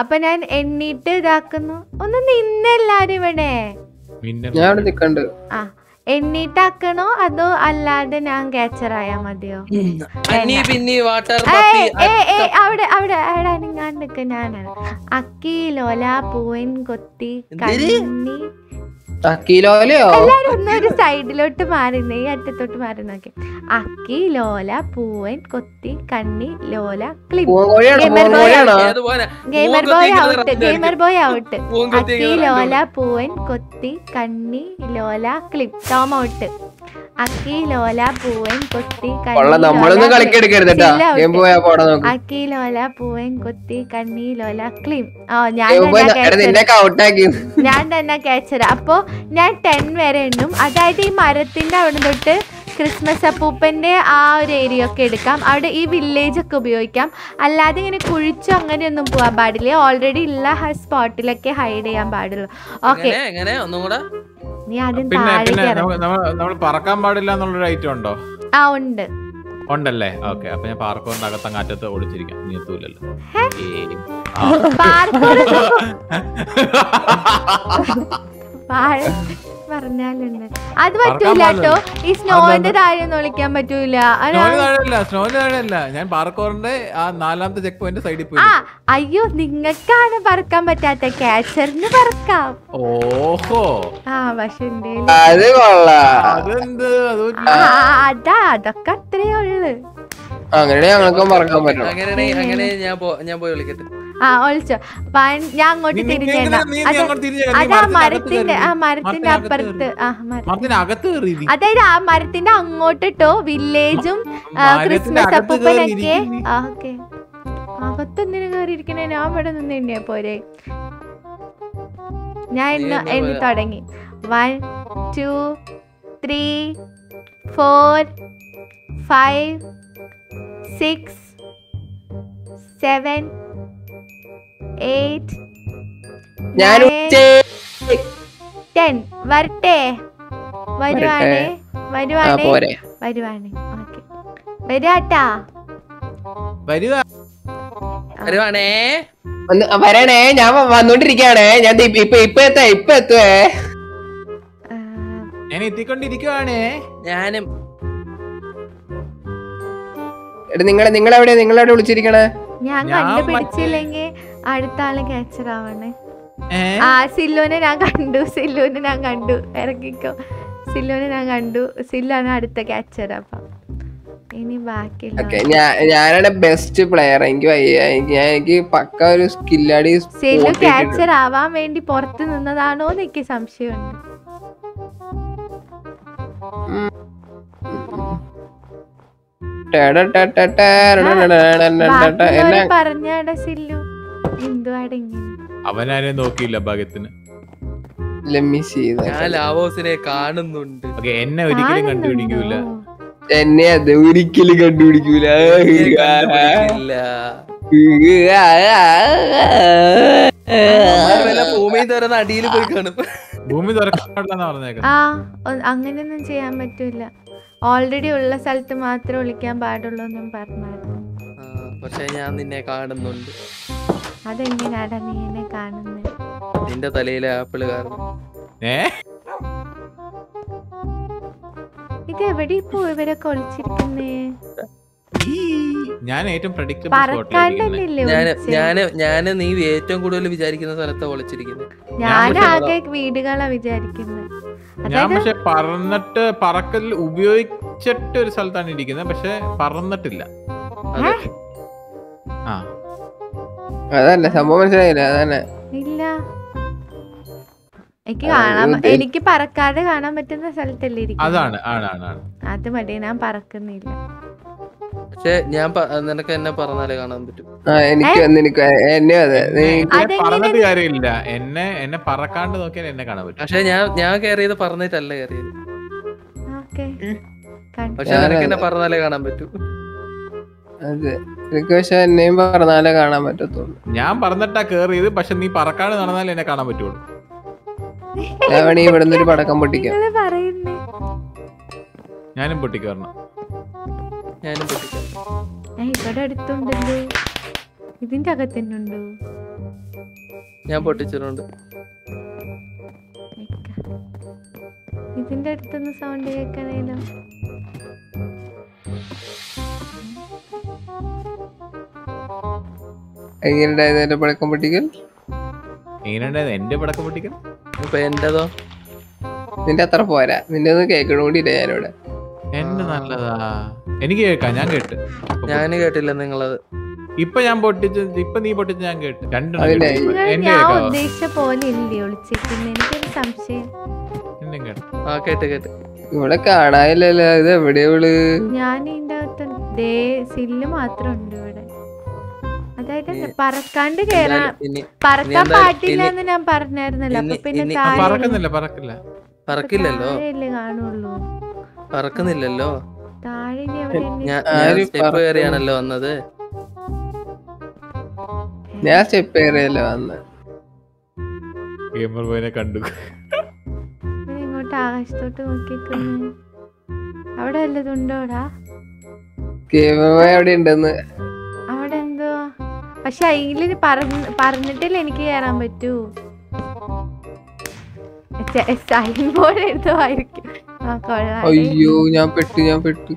അപ്പൊ ഞാൻ എണ്ണീട്ട് ഇതാക്കുന്നു ഒന്ന് നിന്നെല്ലാരും ഇവിടെ മിന്നൽ ഞാൻ അവിടെ നിക്കണ്ട് ആ എണ്ണീട്ടാക്കണോ അതോ അല്ലാതെ ഞാൻ ക്യാച്ചർ ആയാ മതിയോ അന്നി പിന്നി വാട്ടർ ഏയ്, പപ്പി ഏയ്, ഏയ്, അവിടെ അവിടെ അവിടെ ഞാൻ നിക്ക ഞാനാണ് അക്കി ലോല പൂവൻ കൊത്തി എന്തിര്? കണ്ണി അക്കിലോലയോ എല്ലാരും ഒന്നൊരു സൈഡിലോട്ട് മാറുന്നേ ഈ അറ്റത്തോട്ട് മാറി നോക്കി അക്കി ലോല പൂവൻ കൊത്തി കണ്ണി ലോല ക്ലിപ്പ് പൂവൻകോഴിയാണോ Gamer boy പൂവൻകോഴിയാണോ ഏത് പോനെ gamer boy out gamer boy out പൂങ്കൊത്തി അക്കി ലോല പൂവൻ കൊത്തി കണ്ണി ലോല ക്ലിപ്പ് ടോം ഔട്ട് അക്കി ലോല പൂവൻ കൊത്തി കൊള്ള കണ്ണി നമ്മളൊന്നും ലോല കളിക്കെടുക്കരുത് കേട്ടാ ചില്ല out. ഗെയിം പോയാ പോടാ നോക്ക് അക്കി ലോല പൂവൻ കൊത്തി കണ്ണി ലോല ക്ലിം ഓ ഞാൻ ഗെയിം പോയി തന്നെ എടാ catcher. നിന്നെ ഔട്ടാക്കി ഞാൻ തന്നെ ക്യാച്ചർ അപ്പോ ഞാൻ ടെൻ വരെ എണ്ണും അതായത് ഈ മരത്തിന്റെ അവിടെ തൊട്ട് ക്രിസ്മസ് അപ്പൂപ്പന്റെ ആ ഒരു ഏരിയ ഒക്കെ എടുക്കാം അവിടെ ഈ വില്ലേജ് ഒക്കെ ഉപയോഗിക്കാം അല്ലാതെ ഇങ്ങനെ കുഴിച്ചു അങ്ങനെയൊന്നും പോകാൻ പാടില്ല ഓൾറെഡി ഉള്ള സ്പോട്ടിലൊക്കെ ഹൈഡ് ചെയ്യാൻ പാടുള്ളൂ ഓക്കെ എങ്ങനെ എങ്ങനെ ഒന്നും കൂടെ നീ ആദ്യം പിന്നെ താഴേക്ക് പിന്നെ ഇറങ്ങ്. നമ്മൾ പറക്കാൻ പാടില്ല എന്നുള്ളൊരു ഐറ്റം ഉണ്ടോ ആ ഉണ്ട് ഉണ്ടല്ലേ ഓക്കെ അപ്പൊ ഞാൻ പാർക്കോറിന്റെ അകത്തങ്ങ് അറ്റത്ത് ഒളിച്ചിരിക്കാം നീ എത്തൂലല്ലോ ഏയ്. ആ. പാർക്കൂർ പറഞ്ഞാലുണ്ട് അത് പറ്റൂല കേട്ടോ ഈ സ്നോന്റെ താഴെ ഒന്നും ഒളിക്കാൻ പറ്റൂല അത് സ്നോന് താഴെയല്ല സ്നോന് താഴെയല്ല ഞാൻ പാർക്കോറിന്റെ ആ നാലാമത്തെ ചെക്ക് പോയിന്റ് സൈഡിൽ പോയി ആ അയ്യോ നിങ്ങൾക്കാണ് പറക്കാൻ പറ്റാത്ത ക്യാച്ചറിന് പറക്കാം ഓഹോ ആ പക്ഷെ എന്റെ അത് കൊള്ളാ അതെന്ത് അത് ആ, അതാ അതൊക്കെ അത്രേ ഉള്ളു അങ്ങനെ ഞങ്ങൾക്കും പറക്കാൻ പറ്റണം അങ്ങനെയാണെങ്കിൽ അങ്ങനെ ഞാൻ പോ ഞാൻ പോയി വിളിക്കട്ടെ ആ ഒളിച്ചോ വൻ- ഞാൻ അങ്ങോട്ട് തിരിഞ്ഞേണ്ട അതാ മരത്തിന്റെ ആ മരത്തിന്റെ അപ്പുറത്ത് ആ മര- മരത്തിനകത്ത് കയറി അതായത് ആ മരത്തിന്റെ അങ്ങോട്ടിട്ടോ വില്ലേജും മരത്തിന്റെ ക്രിസ്മസ് അകത്ത് അപ്പൂപ്പനൊക്കെ കയറി ആ ഓക്കെ അകത്തൊന്നിനു കയറിയിരിക്കണേ ഞാൻ ഇവിടെ നിന്ന് എണ്ണിയാ പോരെ ഞാൻ നീ ഇന്ന് എന്നാ എണ്ണി പോരാ? തുടങ്ങി one two three four five six seven eight ഞാൻ ടെൻ വരട്ടെ വരുവാണേ ആ വരുവാണേ പോരെ വരുവാണേ ഓക്കെ വരാട്ടാ വരിക വരുവാണേ ഒന്ന് വരണേ ഞാൻ വ- വന്നോണ്ടിരിക്കാണേ ഞാൻ ദേ ഇപ്പൊ ഇപ്പൊ എത്താ ഇപ്പൊ എത്തുവേ ആ, ഞാൻ എത്തിക്കൊണ്ടിരിക്കുവാണേ ഞാനും എടാ നിങ്ങളെ നിങ്ങളെവിടെ നിങ്ങളെവിടെ വിളിച്ചിരിക്കണേ ഞാൻ ഞാൻ കണ്ടുപിടിച്ചില്ലെങ്കിൽ അടുത്ത ആള് ക്യാച്ചർ ആവണേ ഏ ആ സില്ലുവിനെ ഞാൻ കണ്ടു സില്ലുവിനെ ഞാൻ കണ്ടു ഇറങ്ങിക്കോ സില്ലുവിനെ ഞാൻ കണ്ടു സില്ലാണ് അടുത്ത ക്യാച്ചർ അപ്പം ഇനി ബാക്കിയുള്ള ഓക്കെ ഞാൻ ഞാനാണ് ബെസ്റ്റ് പ്ലെയർ എനിക്ക് വയ്യ എനിക്ക് ഞാൻ എനിക്ക് പക്ക ഒരു സ്കില്ലാടി സില്ലു ക്യാച്ചർ ആവാൻ വേണ്ടി പുറത്ത് നിന്നതാണോ എന്ന് എനിക്ക് സംശയമുണ്ട് എന്നെ ബാക്കിയുള്ളവര് പറഞ്ഞാടെ സില്ലു എന്തുവാടെ ഇങ്ങനെ അവനാരെയും നോക്കിയില്ല ഭാഗ്യത്തിന് മിസ് ചെയ്ത ഞാൻ ലാവോസിനെ കാണുന്നുണ്ട് ഓക്കെ എന്നെ ഒരിക്കലും കണ്ടുപിടിക്കൂല കാണുന്നുണ്ടോ? എന്നെ അത് ഒരിക്കലും കണ്ടുപിടിക്കൂല നീ കണ്ടുപിടിക്കില്ല. അവന്മാര് വല്ല ഭൂമിയിൽ തുറന്ന് അടിയിൽ പോയി കാണും ഭൂമി തുറക്കാൻ പാടില്ലെന്നാ പറഞ്ഞേക്കുന്നത് ആ ഒ- അങ്ങനെയൊന്നും ചെയ്യാൻ പറ്റൂല ഓൾറെഡി ഉള്ള സ്ഥലത്ത് മാത്രമേ വിളിക്കാൻ പാടുള്ളൂ എന്നും പറഞ്ഞായിരുന്നു ആ, പക്ഷെ ഞാൻ നിന്നെ കാണുന്നുണ്ട് അതെങ്ങനെയാടാ നീ എന്നെ കാണുന്നത് നിന്റെ തലയിലെ ആപ്പിള് കാരണം ഏ ഇത് എവിടെ ഇപ്പോ ഇവരൊക്കെ ഒളിച്ചിരിക്കുന്നേ ഞാൻ ഏറ്റവും പ്രഡിക്റ്റബിൾ പറക്കാണ്ടല്ലേ ഞാന് ഞാന് ഞാന് നീ ഏറ്റവും കൂടുതൽ വിചാരിക്കുന്ന സ്ഥലത്ത് ഒളിച്ചിരിക്കുന്നത് ഞാൻ പക്ഷേ ആകെ വീടുകളാ വിചാരിക്കുന്നത് ഞാൻ അതായത് പക്ഷെ പറന്നിട്ട് പറക്കൽ ഉപയോഗിച്ചിട്ട് ഒരു സ്ഥലത്താണ് ഇരിക്കുന്നത് പക്ഷെ പറന്നിട്ടില്ല അതെ ആ അതന്നെ സംഭവം മനസ്സിലായില്ല അതന്നെ ഇല്ല എനിക്ക് ആ, കാണാൻ ഇത് എനിക്ക് പറക്കാതെ കാണാൻ പറ്റുന്ന സ്ഥലത്തല്ലേ ഇരിക്കുന്നത് അതാണ് ആണ് ആണ് ആണ് അത് മതി ഞാൻ പറക്കുന്നില്ല പക്ഷെ ഞാൻ പ- നിനക്ക് എന്നെ പറഞ്ഞാലേ കാണാൻ പറ്റും ആ എനിക്ക് നിനക്ക് എന്നെ അതെ നീ എന്നെ- എന്നെ അതെങ്ങനെ പറഞ്ഞിട്ട് കാര്യമില്ല എന്നെ എന്നെ പറക്കാണ്ട് നോക്കിയാൽ എന്നെ കാണാൻ പറ്റും പക്ഷെ ഞാൻ ഞാൻ കയറിയത് പറഞ്ഞിട്ടല്ല കയറിയത് ഓക്കെ പക്ഷെ നിനക്ക് എന്നെ പറഞ്ഞാലേ കാണാൻ പറ്റൂ അതെ എനിക്ക് പക്ഷെ എന്നെയും പറഞ്ഞാലേ കാണാൻ പറ്റത്തുള്ളൂ ഞാൻ പറഞ്ഞിട്ടാ കേറിയത് പക്ഷെ നീ പറക്കാണ്ട് നടന്നാലേ എന്നെ കാണാൻ പറ്റുള്ളൂ ഞാൻ വേണേ ഇവിടുന്ന് ഒരു പടക്കം പൊട്ടിക്കാം നിങ്ങള് പറയുന്നേ ഞാനും പൊട്ടിക്ക് വരണം ഞാനും പൊട്ടിക്കാം ഏ, ഇവിടെ അടുത്തുണ്ടല്ലോ ഇതിന്റെ അകത്തന്നെ ഉണ്ടോ ഞാൻ പൊട്ടിച്ചിട്ടുണ്ട് നിക്ക. ഇതിന്റെ അടുത്തുനിന്ന് സൗണ്ട് കേൾക്കണേലോ എങ്ങനെയുണ്ടായിരുന്നു എന്റെ പഴക്കം പൊട്ടിക്കൽ എങ്ങനെയുണ്ടായത് എന്റെ പടക്കം പൊട്ടിക്കാൻ ഇപ്പൊ എന്റേതോ നിന്റെ അത്ര പോരാ നിന്റെ ഒന്നും കേൾക്കണ കൂടിയില്ല ഞാനിവിടെ എന്റെ നല്ലതാ എനിക്ക് കേൾക്കാം ഞാൻ കേട്ട് ഞാൻ കേട്ടില്ല നിങ്ങളത് ഇപ്പൊ ഞാൻ പൊട്ടിച്ച് ഇപ്പൊ നീ പൊട്ടിച്ച് ഞാൻ കേട്ട് രണ്ടെണ്ണം അതിനെ- കേട്ടു. നിങ്ങൾ എന്റെ ഞാൻ കേൾക്കാവോ ഉദ്ദേശിച്ച പോലെ ഇല്ലേ ഒളിച്ചിരിക്കുന്നത് എനിക്കൊരു സംശയം എന്റെ കേട്ടു ആ കേട്ട് കേട്ട് ഇവിടെ കാണാനില്ലല്ലോ ഇത് എവിടെയാ ഇവള് ഞാൻ ഇതിന്റെ അകത്ത് ദേ സില്ല് മാത്രം ഉണ്ട് ഇവിടെ അതായത് പറക്കാണ്ട് കേറാൻ എന്തായാലും ഇനി പറക്കാൻ എന്തായാലും പാടില്ല ഇനി- എന്ന് ഞാൻ പറഞ്ഞായിരുന്നല്ലോ അപ്പൊ ഇനി- പിന്നെ ഇനി- ആ, താഴെ പറക്കുന്നില്ല പറക്കില്ല പറക്കില്ലല്ലോ താഴെയല്ലേ കാണുള്ളൂ പറക്കുന്നില്ലല്ലോ താഴെ ഇനി എവിടെ ഇനി- ഞാൻ ആര് സ്റ്റെപ്പ് പറക്കും? കയറിയാണല്ലോ വന്നത് ഞാൻ സ്റ്റെപ്പ് കയറിയല്ലോ വന്ന് ഗെയിമർ ബോയിനെ കണ്ടു ഇവൻ ഇങ്ങോട്ട് ആകാശത്തോട്ട് നോക്കിക്കുന്നു അവിടെ വല്ലതുണ്ടോടാ ഗെയിമായി അവിടെ ഉണ്ടെന്ന് അവിടെ എന്തോ പക്ഷെ അതില് പറഞ്ഞ പറഞ്ഞിട്ടില്ല എനിക്ക് കയറാൻ പറ്റൂ സൈൻ ബോർഡ് എന്തോ ആയിരിക്കും ആ കൊള്ളാം അയ്യോ ഞാൻ പെട്ടു ഞാൻ പെട്ടു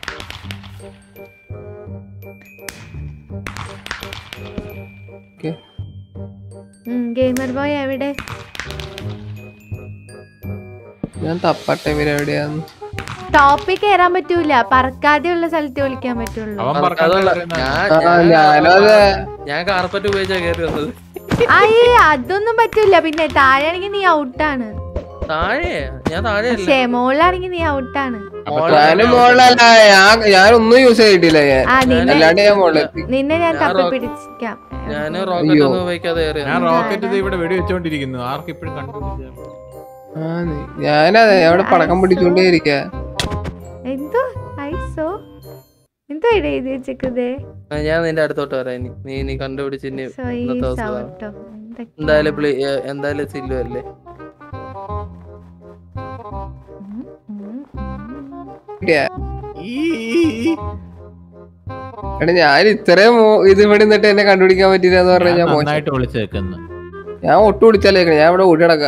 ഗെയിമർ ബോയ് എവിടെ ഞാൻ തപ്പട്ടെ ഇവരെവിടെയാന്ന് ടോപ്പിൽ കയറാൻ പറ്റൂല പറക്കാതെ ഉള്ള സ്ഥലത്ത് വിളിക്കാൻ പറ്റുള്ളൂ അവൻ പറക്കാതുള്ള പറക്കാൻ ഞാൻ ആ ഞാൻ ഞാനും അതെ ഞാൻ കാർപ്പറ്റ് ഉപയോഗിച്ചാ കയറി വന്നത് അയ്യേ അതൊന്നും പറ്റൂല പിന്നെ താഴെയാണെങ്കിൽ നീ ഔട്ടാണ് താഴെ ഞാൻ താഴെയല്ല പക്ഷേ മോളിലാണെങ്കിൽ നീ ഔട്ടാണ് ഞാനും മോളല്ല ഞാൻ ഞാനൊന്നും യൂസ് ചെയ്തിട്ടില്ല ഞാൻ ആ നിന്നെ അല്ലാണ്ട് ഞാൻ മോളിലെത്തി നിന്നെ ഞാൻ ഞാൻ തപ്പി റോ- പിടിച്ചിക്കാം ഞാൻ റോക്കറ്റ് അയ്യോ. ഒന്നും ഉപയോഗിക്കാതെ കയറി ഞാൻ വന്നത്. റോക്കറ്റ് ഇവിടെ വെടി വെച്ചോണ്ടിരിക്കുന്നു ആർക്കും ഇപ്പോഴും കണ്ടുപിടിച്ച ആ നീ- ഞാനതെ ഞാൻ ഇവിടെ പടക്കം പിടിച്ചോണ്ടേ ഇരിക്ക എന്തോ ഐസോ എന്തോ ഇവിടെ എഴുതി വെച്ചേക്കുന്നേ ആ, ഞാൻ നിന്റെ അടുത്തോട്ട് വരാം ഇനി നീ നീ കണ്ടുപിടിച്ച് ഇനി സോ ഈ ഇന്നത്തെ ദിവസം സൗട്ടോ എന്തായാലും പ്ലേ- ഏ, എന്തായാലും സില്ലു അല്ലേ എടാ ഞാൻ ഇത്രയും മോ- ഇത് ഇവിടെ നിന്നിട്ട് എന്നെ കണ്ടുപിടിക്കാൻ പറ്റില്ല എന്ന് പറഞ്ഞാൽ ഞാൻ മോശം നന്നായിട്ട് വിളിച്ചു വെക്കുന്നു ഞാൻ ഒട്ടും പിടിച്ചാലേ ഞാൻ ഇവിടെ ഓടി നടക്ക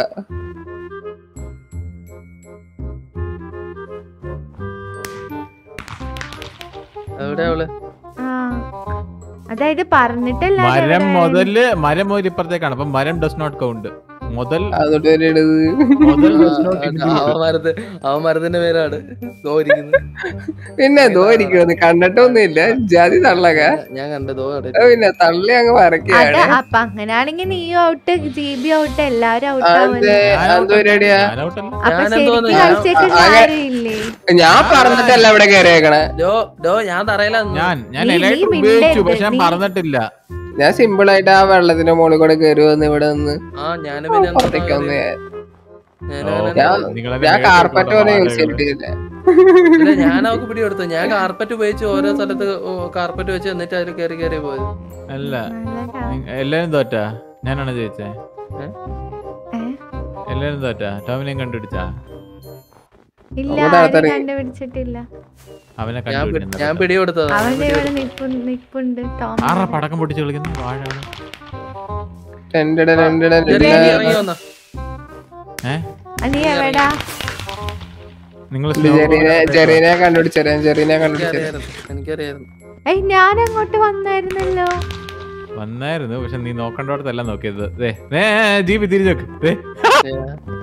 എവിടെ അവള് ആ അതായത് പറഞ്ഞിട്ടല്ല മരം മുതല് മരം മുതൽ ഇപ്പുറത്തേക്കാണ് അപ്പൊ മരം ഡസ് നോട്ട് കൗണ്ട് മുതൽ അതുകൊണ്ട് വരെ ഇടത് മുതൽ does not ആ, include. അവൻ മരത്ത് അവൻ മരത്തിന്റെ പേരാണ് ദോ ഇരിക്കുന്നത് പിന്നെ എന്തോ ഇരിക്കുന്നത് കണ്ടിട്ടൊന്നുമില്ല ജാതി തള്ളക ഞാൻ കണ്ട ദോ അവിടെ അത് പിന്നെ തള്ളി അങ്ങ് അത് വരക്കുകയാണ് അപ്പൊ അങ്ങനെയാണെങ്കിൽ നീയും ഔട്ട് ജി ബി ഔട്ട് എല്ലാരും ഔട്ട് അതെ ആവുമല്ലോ ഞാൻ അതെന്തോ പരിപാടിയാ ഞാൻ out അല്ല. അപ്പൊ ഞാനെന്തോന്ന് ശരിക്കും ഞാൻ- കളിച്ചേക്ക് ആ- കാര്യമില്ലേ ഞാൻ പറഞ്ഞിട്ടല്ല ഇവിടെ കയറിയേക്കണേ ഡോ ഡോ ഞാൻ തറയിലാന്ന് ഞാൻ ഞാൻ നീ- എലൈറ്റ് നീ ഉപയോഗിച്ചു മിണ്ടരുത്, പക്ഷെ ഞാൻ നീ- പറഞ്ഞിട്ടില്ല ഞാൻ സിമ്പിൾ ആയിട്ട് ആ വെള്ളത്തിന്റെ മുകളിൽ കൂടെ കയറി വന്ന് ഇവിടെ നിന്ന് ആ ഞാനും പിന്നെ എന്തോ പുറത്തേക്ക് വന്ന് ഞാനങ്ങനെ ഞാൻ- നിങ്ങളെന്നെ ഞാൻ മേലോട്ട് കാർപ്പറ്റ് പോലും കൊണ്ടുപോകാൻ യൂസ് ചെയ്തിട്ടില്ല ഇല്ല ഞാൻ അവക്ക് പിടി കൊടുത്തു ഞാൻ കാർപ്പറ്റ് ഉപയോഗിച്ച് ഓരോ സ്ഥലത്ത് കാർപ്പറ്റ് വെച്ച് എന്നിട്ട് അതിൽ കയറി കയറി പോയത് അല്ല നല്ലതാ. നി- എല്ലാരും തോറ്റാ ഞാനാണ് ജയിച്ചേ ഏ? എല്ലാരും തോറ്റാ ടോമിനെയും കണ്ടുപിടിച്ചാ ഇല്ല അവിടെ ആരും ആൾക്കാര് കണ്ടുപിടിച്ചിട്ടില്ല അവനെ ഞാൻ പി- കണ്ടുപിടിക്കുന്നു ഞാൻ പിടി കൊടുത്തതാ അവന്റെ ഇവിടെ നിപ്പ് നിപ്പുണ്ട് ടോം ആറാ പടക്കം പൊട്ടിച്ച് കളിക്കുന്നു വാഴാണ് രണ്ടിട രണ്ടിട ചെറിയ രണ്ടിട ഇറങ്ങി വന്നോ ഏ ആ, നീ എവിടാ നിങ്ങൾ ജെറീനെ ജെറീനെ കണ്ടുപിടിച്ചറിയാം ജെറീനെ കണ്ടുപിടിച്ചറിയാം എനിക്കറിയായിരുന്നു എനിക്കറിയായിരുന്നു ഏയ് ഞാൻ അങ്ങോട്ട് വന്നായിരുന്നല്ലോ വന്നായിരുന്നു പക്ഷെ നീ നോക്കണ്ടോടത്തല്ല നോക്കിയത് ദേ ദേ, ജീബി തിരിഞ്ഞോക്ക് ദേ ഏ,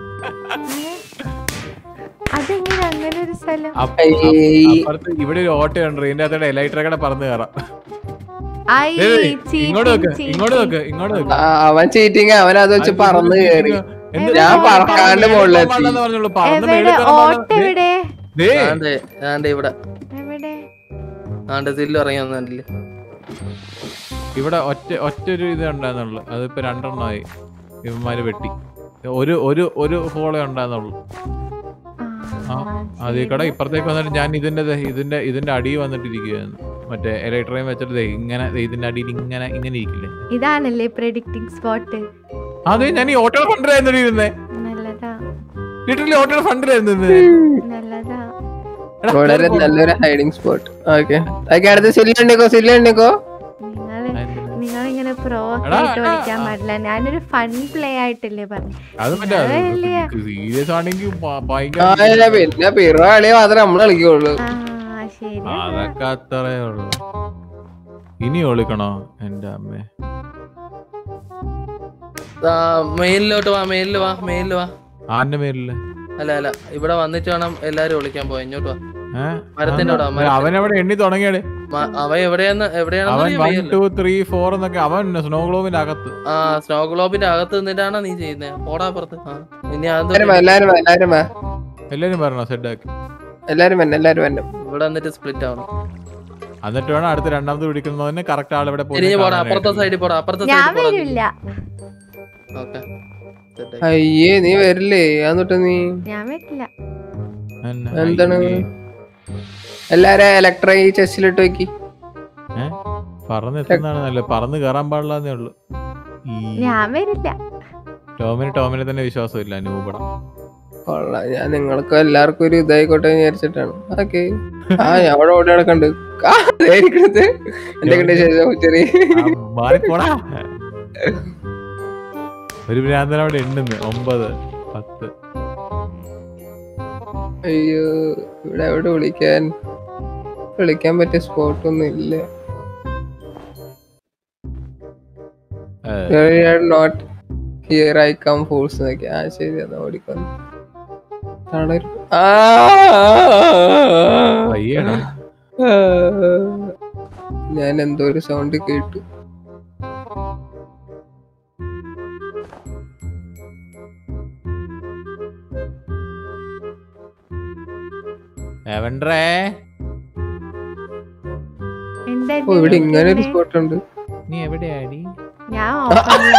അതെങ്ങനെ അങ്ങനെ ഒരു സ്ഥലം അപ്പ- അയ്യേ. അപ്പുറത്ത് ഇവിടെ ഒരു ഓട്ടോ ഉണ്ട് ഇതിന്റെ അകത്തോടെ എലൈട്രക്കടെ പറന്ന് കയറാം ഐ, ദേ, ദേ, cheating, ഇങ്ങോട്ട് നോക്ക് cheating. ഇങ്ങോട്ട് നോക്ക് ഇങ്ങോട്ട് നോക്ക് ആ, അവൻ ചീറ്റിങ് അവൻ അത് വെച്ച് പറന്ന് കയറി എന്ത് ഞാൻ പറന്ന് പറക്കാണ്ട് മേളിൽ മുകളിലെത്തി. പോകാനുള്ളതെന്ന് പറഞ്ഞുള്ളൂ. പറന്ന് എവിടെ മേളിൽ കയറാൻ ഓട്ട് പാടില്ല. എവിടെ ദേ, ദേ, ആണ്ടെ ആണ്ടെ ഇവിടെ എവിടെ ആണ്ടെ സില്ലു ഇറങ്ങി വന്നില്ലേ ഇവിടെ ഒറ്റ ഒറ്റ ഒരു ഇത് ഉണ്ടായിരുന്നുള്ളു അതിപ്പോ രണ്ടെണ്ണമായി ഇവന്മാര് വെട്ടി ഒരു ഒരു ഒരു ഹോളേ ഉണ്ടായിരുന്നുള്ളു ആ, അതിൽ കൂടെ ഇപ്പുറത്തേക്ക് വന്നിട്ട് ഞാൻ ഇതിന്റെ ദേ ഇതിന്റെ ഇതിന്റെ അടിയിൽ വന്നിട്ടിരിക്കുകയായിരുന്നു മറ്റേ ഇലക്ട്രയും വെച്ചിട്ട് ദേ ഇങ്ങനെ ദേ ഇതിന്റെ അടിയിൽ ഇങ്ങനെ ഇങ്ങനെ ഇരിക്കില്ലേ ഇതാണല്ലേ പ്രെഡിക്റ്റിംഗ് സ്പോട്ട് അതെ ഞാൻ ഈ ഓട്ടോ ഫണ്ടിലായിരുന്നു ഇരുന്നേ നല്ലതാ ലിറ്ററലി ഓട്ടോ ഫണ്ടിലായിരുന്നു ഇരുന്നത്. നല്ലതാ എടാ, വളരെ നല്ലൊരു ഹൈഡിങ് സ്പോട്ട് ഓക്കെ ഓക്കെ അടുത്ത് സില്ലുണ്ടിക്കോ സില്ലുണ്ടിക്കോ നിങ്ങള് നിങ്ങൾ ഇങ്ങനെ പ്രോ എടാ, ആയിട്ട് എടാ, കളിക്കാൻ ആ. പാടില്ല ഞാനൊരു ഫൺ പ്ലേ ആയിട്ടല്ലേ പറഞ്ഞു അത് മറ്റേ അതല്ലേ? സീരിയസ് ആണെങ്കിൽ ആ, ഭയങ്കര ഇല്ല, പിന്നെ പിറ കളി മാത്രമേ നമ്മൾ കളിക്കുള്ളൂ ആ ശരി അതൊക്കെ അത്രേ ഉള്ളു ഇനി ഒളിക്കണോ എന്റെ അമ്മേ മെയിലിലോട്ട് വാ മെയിലിൽ വാ മെയിലിൽ വാ ആന്റെ പേരില് അല്ല അല്ല ഇവിടെ വന്നിട്ട് വേണം എല്ലാരും വിളിക്കാൻ പോവാ ഇങ്ങോട്ട് വാ ഏഹ് മരത്തിന്റെ അവിടെ, മരത്തിന്റെ. അവൻ അവിടെ എണ്ണി തുടങ്ങിയാട് മ- അവൻ എവിടെയാന്ന് അവൻ എവിടെയാണെന്ന് വൺ മെയിലിൽ ടു ത്രീ ഫോർ എന്നൊക്കെ അവൻ സ്നോ ഗ്ലോബിന്റെ അകത്ത് ആ സ്നോ ഗ്ലോബിന്റെ അകത്ത് നിന്നിട്ടാണോ നീ ചെയ്യുന്നത് പോടാ പുറത്ത് ആ ഇനി അത് എല്ലാരും വാ, എല്ലാരും വാ, എല്ലാരും വാ. എല്ലാരും പറഞ്ഞോ സെഡാക്കി എല്ലാരും വന്നെ എല്ലാരും വന്നെ ഇവിടെ വന്നിട്ട് സ്പ്ലിറ്റ് ആവണം എന്നിട്ട് വേണം അടുത്ത രണ്ടാമത് പിടിക്കുന്നതിന് കറക്റ്റ് ആൾ ഇവിടെ തിരിഞ്ഞു പോടാ അപ്പുറത്തെ സൈഡിൽ പോടാ അപ്പുറത്തെ ഞാൻ സൈഡിൽ പോടാ വരില്ല ഓക്കെ അയ്യേ നീ വരില്ലേ ഞാൻ തൊട്ട് നീ ഞാൻ വരില്ല എന്താണ്? എല്ലാരും ഇലക്ട്രിക് ചെസ്റ്റിലിട്ട് വെക്കി പറന്ന് എത്തുന്നതാണ് നല്ലത് പറന്ന് കയറാൻ പാടില്ലെന്നേ ഉള്ളു ഈ ഞാൻ വരില്ല ടോമിന് ടോമിനെ തന്നെ വിശ്വാസമില്ല നൂപടം കൊള്ളാം ഞാൻ നിങ്ങൾക്ക് എല്ലാവർക്കും ഒരു ഇതായിക്കോട്ടെ എന്ന് വിചാരിച്ചിട്ടാണ് ഓക്കെ ആ ഞാൻ അവിടെ ഓടി നടക്കണ്ട് ആ, ദേ ഇരിക്കണത്. എന്റെ കണ്ട ശേഷം ചെറിയ മാറിപ്പോടാ ഒരു ഭ്രാന്തൻ അവിടെ എണ്ണുന്നു ഒമ്പത് പത്ത് അയ്യോ ഇവിടെ എവിടെ വിളിക്കാൻ വിളിക്കാൻ പറ്റിയ സ്പോട്ട് ഒന്നും ഇല്ല ഏ, not here I come force എന്നൊക്കെ ആ ശരി എന്നാ ഓടിക്കുന്നു തളരും. ആ, പയ്യടാ. ആ. ഞാൻ എന്തോ ഒരു സൗണ്ട് കേട്ടു എവൻട്രേ എന്താ ഓ ഇവിടെ ഇങ്ങനെ ഒരു വിളിക്കുന്നെ? സ്പോട്ട് ഉണ്ട് നീ എവിടെയാടി ഞാൻ ഓപ്പണില്ല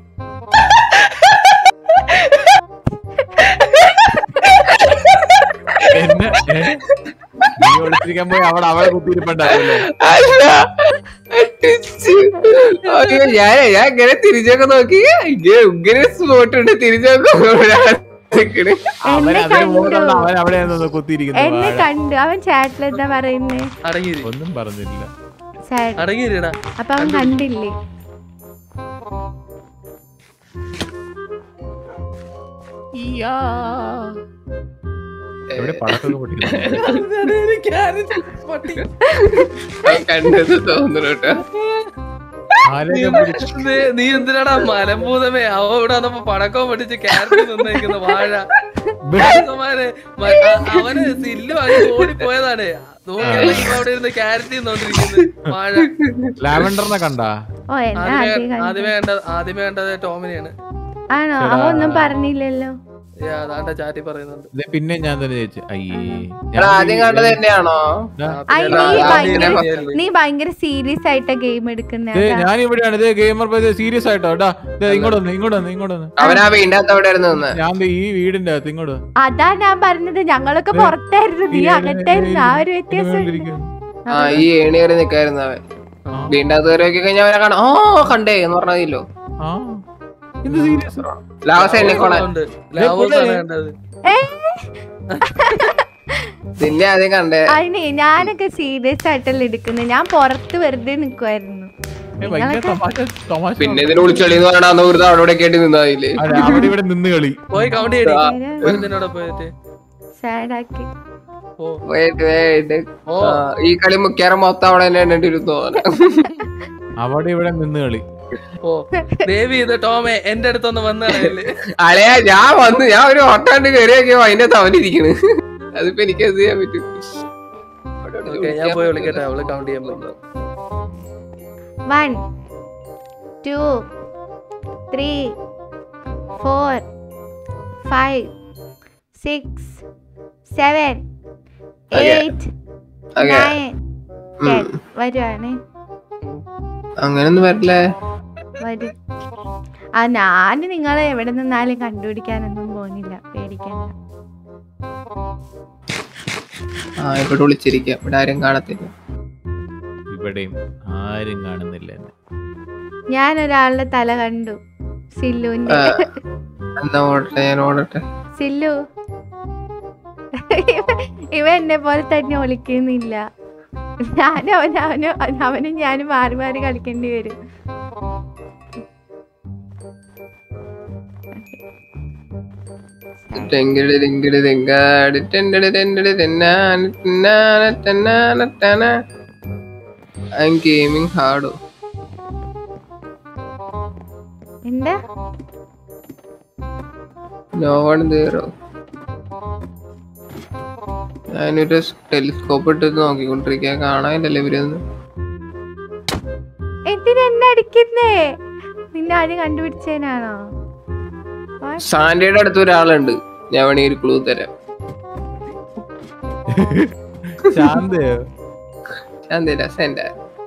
എന്നെ ഏ? നീ ഒളിച്ചിരിക്കാൻ പോയി അവിടെ അവളെ കുത്തിയിരിപ്പുണ്ടാവില്ലേ അല്ല അടിച്ച്. അയ്യോ, ഞാനേ ഞാൻ ഇങ്ങനെ തിരിച്ചൊക്കെ നോക്കി ഇങ്ങനെ ഇങ്ങനെ സ്പോട്ട് ഉണ്ട് തിരിച്ചു അവൻ എന്നെ അതിന് മുകളിലുള്ള കണ്ടു അവൻ അവിടെയാണ് കുത്തിയിരിക്കുന്നത് എന്നെ വാഴ. കണ്ടു അവൻ ചാറ്റിൽ എന്താ പറയുന്നേ അടങ്ങിയിരി ഒന്നും പറഞ്ഞില്ല ചാറ്റ് അടങ്ങിയിരിടാ അപ്പൊ അവൻ കണ്ടില്ലേ എവിടെ പടക്കൊക്കെ പൊട്ടിക്കുന്നു കണ്ടത് തോന്നുന്നു കേട്ടോ ആരെയൊക്കെ പിടിച്ച് നീ- നീ എന്തിനാടാ മലമ്പൂതമേ അവ ഇവിടെ വന്നപ്പോ പടക്കം പൊട്ടിച്ച് ക്യാരറ്റ് നിന്നേക്കുന്ന വാഴ ഭഗവാനെ, മ- അ- അവന് സില്ല് വാങ്ങി ഓടിപ്പോയതാണ് നോക്കിയപ്പോ ഇവ അവിടെ ഇരുന്ന് ക്യാരറ്റ് തിന്നോണ്ടിരിക്കുന്നത് വാഴ ലാവൻഡറിനെ കണ്ടാ ഓ എന്നാ ആദ്യമേ ആദ്യം കണ്ടു ആദ്യമേ കണ്ടത് ആദ്യമേ കണ്ടത് ടോമിനെയാണ് ആണോ എടാ. അവ ഒന്നും പറഞ്ഞില്ലല്ലോ ഏ, അതാണ്ട ചാറ്റി പറയുന്നുണ്ട് ഇത് പിന്നെ ഞാൻ തന്നെ ചോദിച്ചു അയ്യേ എടാ, ആദ്യം കണ്ടത് തന്നെയാണോ ദാ, ഐ, പിന്നെ നീ ആ, ഭയങ്കര ആദ്യമേ നീ ഭയങ്കര സീരിയസ് ആയിട്ടാ ഗെയിം എടുക്കുന്ന ദേ, ഞാൻ ഇവിടെയാണ് ഇത് ഗെയിമർ സീരിയസ് ആയിട്ടോ എടാ ദേ, ഇങ്ങോട്ട് വന്ന് ഇങ്ങോട്ട് വന്ന് ഇങ്ങോട്ട് വന്ന് അവനാ വീടിന്റെ അകത്ത് അവിടെ ആയിരുന്നു നിന്ന് ഞാൻ ദേ ഈ വീടിന്റെ അകത്ത് ഇങ്ങോട്ട് വാ. അതാ ഞാൻ പറഞ്ഞത് ഞങ്ങളൊക്കെ ദേ, പുറത്തായിരുന്നു നീ ഈ അകത്തായിരുന്നു ആ ഒരു ഇതിന് വ്യത്യാസം ഉണ്ട്. വേണ്ടിയിരിക്കുന്നു. ആ ഈ ഏണി കയറി നിക്കായിരുന്നു അവൻ ആ. വീടിന്റെ അകത്ത് കയറി നോക്കി കഴിഞ്ഞാൽ അവനെ കാണാം ഓ കണ്ടേ എന്ന് പറഞ്ഞതില്ലോ ആ ഇത് സീരിയസ് ലാവസ് എണ്ണിക്കോളാൻ ഉണ്ട്. ലാവോസാണ് കണ്ടത് ഏ, നിന്നെ ആദ്യം കണ്ടേ അതിനെ ഞാനൊക്കെ സീരിയസ് ആയിട്ടല്ല എടുക്കുന്നത് ഞാൻ പുറത്ത് വെറുതെ നിക്കുവായിരുന്നു ഭയങ്കര തമാശ തമാശ പിന്നെ ഇതിന് വിളിച്ചളി എന്ന് പറഞ്ഞാൽ ഒരു അവിടെ ഇവിടെ കേട്ടി നിന്നതില്ലേ അതെ, അവിടെ ഇവിടെ നിന്ന് കളി പോയി കൗണ്ട് ചെയ്തി ആ. ഒരുത്തിനോടെ പോയിട്ട് സാഡാക്കി ഓ Wait, wait. ഓ ആ, ഈ കളി മുഖ്യാറ് മൊത്തം അവിടെ തന്നെ എണ്ണിട്ടിരുന്നു അവിടെ ഇവിടെ നിന്ന് കളി ഓ ദേവി ഇത് ടോമേ എന്റെ അടുത്തൊന്ന് വന്നല്ലേ അളയാ ഞാൻ വന്ന് ഞാൻ ഒരു ഓട്ടാണ്ട് കയറിയൊക്കെയോ അതിന്റെ തവനിരിക്കണ് അതിപ്പോ എനിക്ക് എന്ത് ചെയ്യാൻ പറ്റും ഓക്കെ ഞാൻ പോയി വിളിക്കട്ടെ അവള് കൗണ്ട് ചെയ്യാൻ പോയി one two three four five six seven Okay. Eight Okay. Nine ഉം. ടെൻ വരുവാണേ അങ്ങനൊന്നും വരില്ലേ വരും ആ ഞാൻ നിങ്ങളെ എവിടെ നിന്നാലും കണ്ടുപിടിക്കാനൊന്നും പോകുന്നില്ല പേടിക്കണ്ട ആ ഇവിടെ വിളിച്ചിരിക്കാം ഇവിടെ ആരും കാണത്തില്ല ഇവിടെയും ആരും കാണുന്നില്ല എന്നെ ഞാൻ ഒരാളുടെ തല കണ്ടു സില്ലുവിന്റെ ആ. എന്നാ ഓടട്ടെ ഞാൻ ഓടട്ടെ സില്ലു ഇവ- ഇവ എന്നെ പോലെ തന്നെ ഒളിക്കുന്നില്ല ഞാൻ അവന് അവന് അവനും ഞാനും മാറി മാറി കളിക്കേണ്ടി വരും ടെങ്കിടി ടിങ്കിടി ടിങ്കാടി ടെണ്ടടി ടെണ്ടടി തെന്നാന തെന്നാന തെന്നാന തെന ഐ എം ഗെയിമിംഗ് ഹാർഡോ എന്താ നോ വൺ സീറോ ഞാനൊരു ടെലിസ്കോപ്പ് ഇട്ട് നോക്കിക്കൊണ്ടിരിക്കാൻ കാണാനില്ലല്ലോ ഇവരൊന്നും എന്തിനെന്നെ അടിക്കുന്നേ നിന്നെ ആദ്യം കണ്ടുപിടിച്ചതിനാണോ What? സാൻഡയുടെ അടുത്ത് ഒരാളുണ്ട് ഞാൻ വേണമെങ്കിൽ ഒരു ക്ലൂ തരാം ശാന്തയോ ഞാൻ തരാം സാൻഡ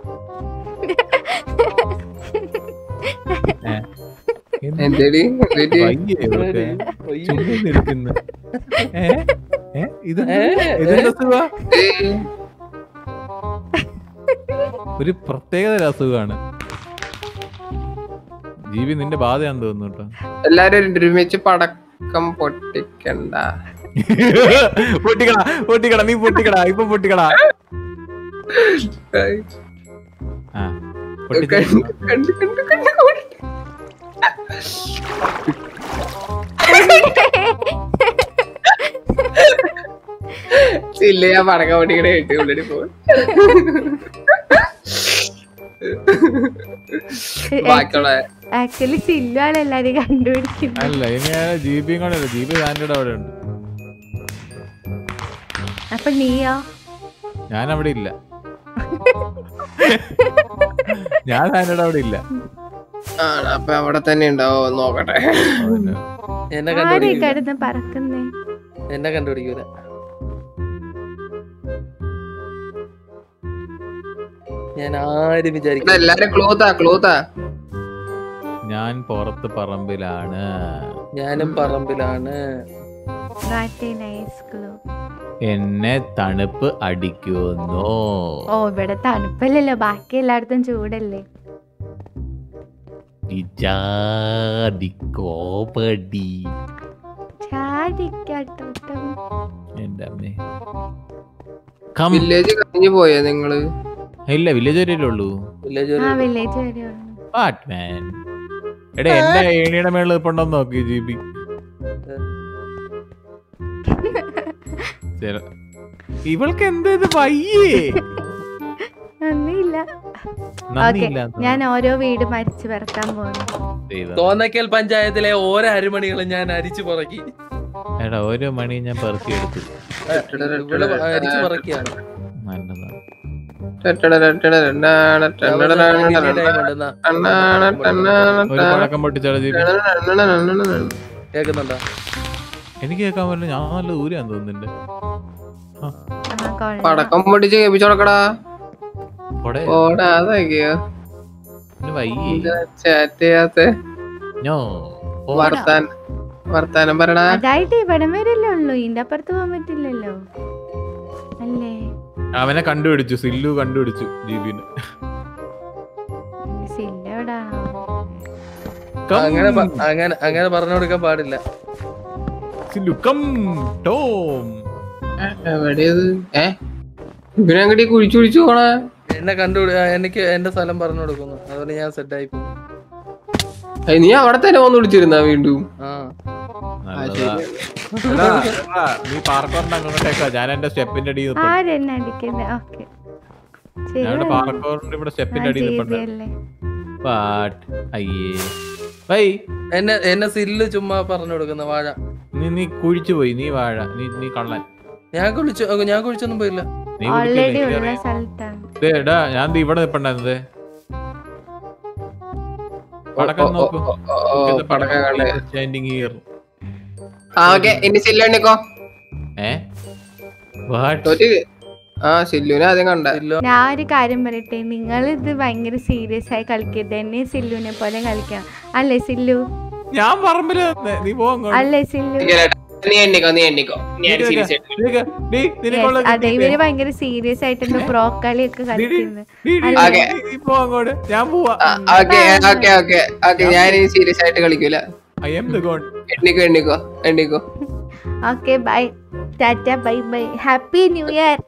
എന്ത് എന്തേടി എന്തേടി വയ്യേ ഇവൾക്ക്? ചുമ്മാ നിൽക്കുന്നു ഏ ഏ ഇത് ഇതെന്താ അസുഖാ? ഏയ്, ഒരു പ്രത്യേകത അസുഖമാണ് ജീവി നിന്റെ ബാധയാന്ന് തോന്നുന്നു കേട്ടോ എല്ലാരും ഒരുമിച്ച് പടക്കം പൊട്ടിക്കണ്ട പൊട്ടിക്കടാ പൊട്ടിക്കടാ നീ പൊട്ടിക്കടാ ഇപ്പൊ പൊട്ടിക്കടാ ആ പൊട്ടിച്ച് കണ്ട് കണ്ട് കണ്ട് കണ്ട് ഓടി. ഇല്ല ഞാൻ പടക്കം പൊട്ടിക്കണ കേട്ട് ഉള്ളിൽ പോകും ബാക്കിയുള്ള ആക്ച്വലി സില്ലുവാണ് എല്ലാരും കണ്ടുപിടിക്കുന്നത് അല്ല ഇനി ജീബിയും കൂടെ അല്ല ജീബി സാൻഡിയുടെ അവിടെ ഉണ്ട് അപ്പൊ നീയോ ഞാൻ അവിടെ ഇല്ല ഞാൻ സാൻഡിയുടെ അവിടെ ഇല്ല ആണ് അപ്പൊ അവിടെ തന്നെ ഉണ്ടാവോ നോക്കട്ടെ അതുകൊണ്ട് എന്നെ ആരെ കണ്ടുപിടിക്കൂല കിടന്ന് പറക്കുന്നേ എന്നെ കണ്ടുപിടിക്കൂല ഞാൻ ആരും വിചാരിക്കും എല്ലാരും ക്ലോത്താ ക്ലോത്താ ഞാൻ പുറത്ത് പറമ്പിലാണ് ഞാനും പറമ്പിലാണ് Not a nice clue. എന്നെ തണുപ്പ് അടിക്കുന്നു ഓ ഇവിടെ തണുപ്പല്ലല്ലോ ബാക്കി എല്ലായിടത്തും ചൂടല്ലേ കോപടി ചാടിക്കാട്ടോട്ടം എന്റെ അമ്മേ കം വില്ലേജ് കഴിഞ്ഞു പോയോ നിങ്ങള് ഇല്ല വില്ലേജ് വരെയല്ലേ ഉള്ളൂ വില്ലേജ് ആ ഒരു വില്ലേജ് വരെ ബാറ്റ്മാൻ എടാ എന്റെ ഏണിയുടെ മേളിൽ ഇപ്പൊ ഉണ്ടോന്ന് നോക്കി ജി ബി ഇവൾക്ക് എന്താ ഇത് വയ്യേ ഒന്നുമില്ല നന്ദിയില്ല ഞാൻ ഓരോ വീട് മരിച്ചു പറക്കാൻ പോകുന്നു ദൈവം. തോന്നക്കൽ പഞ്ചായത്തിലെ ഓരോ അരിമണികളും ഞാൻ അരിച്ചു പറക്കി എടാ ഓരോ മണി ഞാൻ പെറുക്കിയെടുത്തു ഇവിടെ അരിച്ചു പറക്കിയാണ് നല്ലതാണ് ഒരു പഴക്കം പൊട്ടിച്ചാടാ ജി ബി കേക്കുന്നുണ്ടോ എനിക്ക് കേൾക്കാൻ പറ്റില്ല ഞാൻ നല്ല ദൂരെയാന്ന് തോന്നുന്നുണ്ട് ആ കൊള്ളാം പടക്കം പൊട്ടിച്ച് കേൾപ്പിച്ചോടക്കടാ കൊടേ ഓടാതെയോ ഇത് വയ്യേ ചാറ്റ് ചെയ്യാത്ത ഞോ വർത്താൻ വർത്താനം പറടാ അതായിട്ട് ഇവിടം വരെയല്ലേ ഉള്ളൂ ഇതിന്റെ അപ്പുറത്ത് പോകാൻ പറ്റില്ലല്ലോ അല്ലേ അവനെ കണ്ടുപിടിച്ചു സില്ലു കണ്ടുപിടിച്ചു ജീബിന് സില്ല എവിടാണോ അങ്ങനെ പ- അങ്ങനെ അങ്ങനെ പറഞ്ഞു കൊടുക്കാൻ പാടില്ല സില്ലു കം ടോം എവിടെയത് ഏ ഇവനങ്ങടി കുഴിച്ചു കുഴിച്ചു പോണേ എന്നെ കണ്ടുപിടി ആ, എനിക്ക് എന്റെ സ്ഥലം പറഞ്ഞു കൊടുക്കുന്നു അതുകൊണ്ട് ഞാൻ സെറ്റ് ആയി പോകും ഏയ്, നീ അവിടെ തന്നെ വന്ന് വിളിച്ചിരുന്നാ വീണ്ടും ആ നല്ലതാ എടാ, എടാ, നീ പാർക്കോറിന്റെ അങ്ങോട്ടേക്കാ ഞാൻ എന്റെ സ്റ്റെപ്പിന്റെ അടിയിൽ നിൽപ്പുണ്ട് ആരെന്നെ അടിക്കുന്നേ ഓക്കെ ഞാൻ പാർക്കോറിന്റെ ഇവിടെ സ്റ്റെപ്പിന്റെ അടിയിൽ നിൽപ്പുണ്ട് ശരിയല്ലേ പാട്ട് അയ്യേ വൈ എന്നെ എന്നെ സില്ല് ചുമ്മാ പറഞ്ഞു കൊടുക്കുന്ന വാഴ നീ നീ കുഴിച്ചു പോയി നീ വാഴ നീ നീ കള്ളൻ ഞാൻ കുളിച്ചു അ, ഞാൻ കുളിച്ചൊന്നും പോയില്ല നീ ഓൾറെഡി കുടിക്കില്ല, ഉള്ള എനിക്കറിയാം. സ്ഥലത്താണ് ദേ, എടാ ഞാൻ ദേ ഇവിടെ നിൽപ്പണ്ടായിരുന്നത് പടക്കം നോക്കൂ പടക്കം കണ്ടേ സ്റ്റാൻഡിങ് ഹിയർ ആ ഓക്കെ ഇനി സില്ലെണ്ണിക്കോ ഏ വാട്ട് തോറ്റ് ആ സില്ലുവിനെ ആദ്യം കണ്ട സില്ലോ ഞാൻ ഒരു കാര്യം പറയട്ടെ നിങ്ങൾ ഇത് ഭയങ്കര സീരിയസ് ആയി കളിക്കരുത് എന്നെ സില്ലുവിനെ പോലെ കളിക്കണം അല്ലേ സില്ലു ഞാൻ പറമ്പില് നിന്നെ. നീ പോ അങ്ങോട്ട്. അല്ലേ സില്ലു നീ എണ്ണിക്കോ നീ എണ്ണിക്കോ ഞാൻ നീ serious ആയിട്ട് നിനക്ക് നീ നിനക്കുള്ള Yes, അതെ ഇവര് ഭയങ്കര സീരിയസ് ആയിട്ടുണ്ട് ബ്രോക്കളി ഒക്കെ കളിക്കുന്നത് നീ- നീ- Okay. നീ- നീ പോ അങ്ങോട്ട് ഞാൻ പോവാ ഓക്കെ ഓക്കെ ഓക്കെ ഓക്കെ ഞാൻ സീരിയസ് ആയിട്ട് കളിക്കൂല ഐ എം ദ ഗോഡ് എണ്ണിക്കോ എണ്ണിക്കോ എണ്ണിക്കോ ഓക്കെ ബൈ ടാറ്റ bye bye happy new year